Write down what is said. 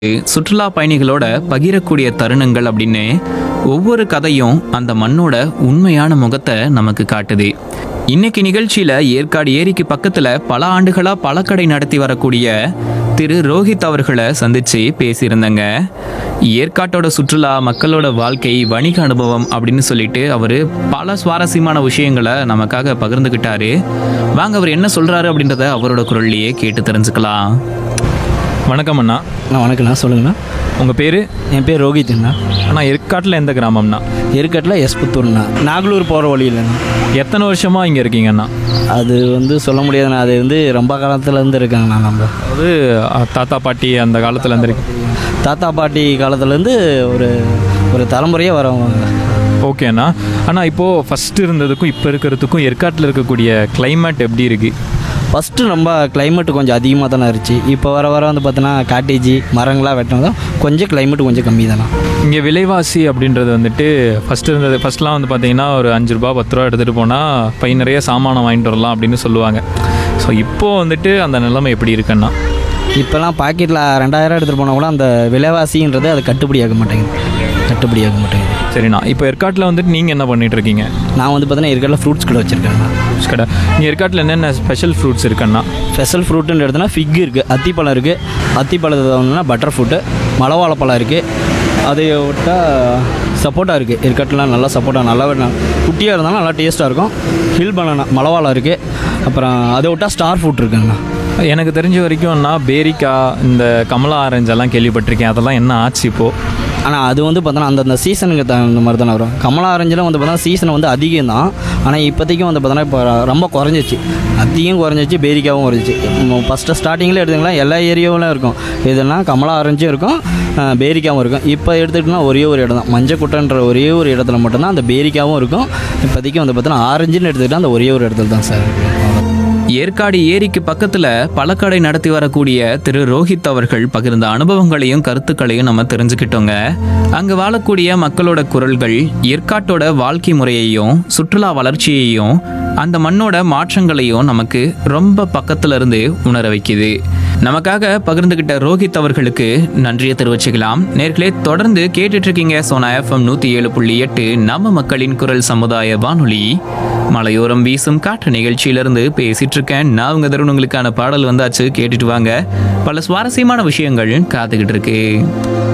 சுற்றுலா பயணிகளோட பகிரக்கூடிய தருணங்கள் அப்படின்னு ஒவ்வொரு கதையும் அந்த மண்ணோட உண்மையான முகத்தை நமக்கு காட்டுது இன்னைக்கு நிகழ்ச்சியில ஏற்காடு ஏரிக்கு பக்கத்துல பல ஆண்டுகளா பழக்கடை நடத்தி வரக்கூடிய திரு ரோஹித் அவர்களை சந்திச்சு பேசியிருந்தேங்க ஏற்காட்டோட சுற்றுலா மக்களோட வாழ்க்கை வணிக அனுபவம் அப்படின்னு சொல்லிட்டு அவரு பல சுவாரஸ்யமான விஷயங்களை நமக்காக பகிர்ந்துக்கிட்டாரு வாங்க அவர் என்ன சொல்றாரு அப்படின்றத அவரோட குரல்லையே கேட்டு தெரிஞ்சுக்கலாம் வணக்கம் அண்ணா அண்ணா வணக்கண்ணா சொல்லுங்கண்ணா உங்கள் பேர் என் பேர் ரோஹித்ண்ணா அண்ணா ஏற்காட்டில் எந்த கிராமம்ண்ணா எருக்கட்டில் எஸ்புத்தூர்ண்ணா நாகலூர் போகிற வழியிலண்ணா எத்தனை வருஷமாக இங்கே இருக்கீங்கண்ணா அது வந்து சொல்ல முடியாதுண்ணா அது வந்து ரொம்ப காலத்துலேருந்து இருக்காங்கண்ணா நம்ம அதாவது அஹ், தாத்தா பாட்டி அந்த காலத்தில் இருந்திருக்கு தாத்தா பாட்டி காலத்துலேருந்து ஒரு ஒரு தலைமுறையே வரவங்க ஓகே அண்ணா அண்ணா இப்போது ஃபஸ்ட்டு இருந்ததுக்கும் இப்போ இருக்கிறதுக்கும் ஏற்காட்டில் இருக்கக்கூடிய climate எப்படி இருக்குது ஃபஸ்ட்டு ரொம்ப climate கொஞ்சம் அதிகமாக தானே இருந்துச்சு இப்போ வர வர வந்து பார்த்தோன்னா காட்டேஜி மரங்களாக வெட்டினதும் கொஞ்சம் climate கொஞ்சம் கம்மி தானே இங்கே விலைவாசி அப்படின்றது வந்துட்டு ஃபஸ்ட்டு இருந்தது ஃபஸ்ட்லாம் வந்து பார்த்தீங்கன்னா ஒரு அஞ்சு ரூபா பத்து ரூபா எடுத்துகிட்டு போனால் பை நிறைய சாமானம் வாங்கிட்டு வரலாம் அப்படின்னு சொல்லுவாங்க ஸோ இப்போது வந்துட்டு அந்த நிலைமை எப்படி இருக்குண்ணா இப்போல்லாம் பாக்கெட்டில் ரெண்டாயிரம் எடுத்துகிட்டு போனால் கூட அந்த விலைவாசின்றது அது கட்டுப்படியாக மாட்டேங்குது கட்டுப்படியாக மாட்டேங்குது சரிண்ணா இப்போ ஏற்காட்டில் வந்துட்டு நீங்கள் என்ன பண்ணிட்டு இருக்கீங்க நான் வந்து பார்த்தீங்கன்னா இருக்கட்டில் ஃப்ரூட்ஸ் கடை வச்சுருக்கேண்ணா ஃப்ரூட்ஸ் கடை இங்கே ஏற்காட்டில் என்னென்ன ஸ்பெஷல் ஃப்ரூட்ஸ் இருக்குண்ணா ஸ்பெஷல் ஃப்ரூட்டுன்னு எடுத்தோன்னா ஃபிக் இருக்குது அத்திப்பழம் இருக்குது அத்திப்பழத்தை வந்து பட்டர் ஃப்ரூட்டு மலவாழைப்பழம் இருக்குது அதை விட்டா சப்போட்டா இருக்குது இருக்கட்டுலாம் நல்லா சப்போட்டா நல்லா வெட்டினா- குட்டியாக இருந்தாலும் நல்லா டேஸ்ட்டாக இருக்கும் ஹில் பனானா மலவாழை இருக்குது அப்புறம் அதை விட்டா ஸ்டார் ஃப்ரூட் இருக்குங்கண்ணா எனக்கு தெரிஞ்ச வரைக்கும் நான் பேரிக்கா இந்த கமலா ஆரஞ்சு எல்லாம் கேள்விப்பட்டிருக்கேன் அதெல்லாம் என்ன ஆச்சு இப்போது ஆனால் அது வந்து பார்த்தோன்னா அந்தந்த சீசனுக்கு தகுந்த மாதிரி தானே வரும் கமலா ஆரஞ்சில் வந்து பார்த்தோன்னா சீசன் வந்து அதிகம் தான் ஆனால் இப்போதைக்கும் வந்து பார்த்தோன்னா இப்போ ரொம்ப குறைஞ்சிச்சு அதிகம் குறைஞ்சிச்சு பேரிக்காவும் குறைஞ்சிச்சு ஃபஸ்ட்டு ஸ்டார்டிங்கில் எடுத்துக்கலாம் எல்லா ஏரியாவிலும் இருக்கும் இதுனா கமலா ஆரஞ்சும் இருக்கும் அஹ், பேரிக்காவும் இருக்கும் இப்போ எடுத்துக்கிட்டோம்னா ஒரே ஒரு இடம் தான் மஞ்சக்குட்டன்ற ஒரே ஒரு இடத்துல மட்டும்தான் அந்த பேரிக்காவும் இருக்கும் இப்போதைக்கு வந்து பார்த்தோன்னா ஆரஞ்சுன்னு எடுத்துக்கிட்டால் அந்த ஒரே ஒரு இடத்துல தான் சார் இருக்கு அவ்வளவுதான். ஏற்காடு ஏரிக்கு பக்கத்துல பழக்கடை நடத்தி வரக்கூடிய திரு ரோஹித் அவர்கள் பகிர்ந்த அனுபவங்களையும் கருத்துக்களையும் நம்ம தெரிஞ்சுக்கிட்டோங்க அங்க வாழக்கூடிய மக்களோட குரல்கள் ஏற்காட்டோட வாழ்க்கை முறையையும் சுற்றுலா வளர்ச்சியையும் அந்த மண்ணோட மாற்றங்களையும் நமக்கு ரொம்ப பக்கத்துல இருந்து உணர வைக்குது நமக்காக பகிர்ந்துகிட்ட ரோஹித் அவர்களுக்கு நன்றியை தெரிவிச்சுக்கலாம் நேர்களே தொடர்ந்து கேட்டுட்டு இருக்கீங்க சோனா எஃப்எம் நூத்தி ஏழு புள்ளி எட்டு நம்ம மக்களின் குரல் சமுதாய வானொலி மலையோரம் வீசும் காற்று நிகழ்ச்சியிலிருந்து பேசிட்டு இருக்கேன் நான் உங்க தருணங்களுக்கான பாடல் வந்தாச்சு கேட்டுட்டு வாங்க பல சுவாரஸ்யமான விஷயங்கள் காத்துக்கிட்டு இருக்கு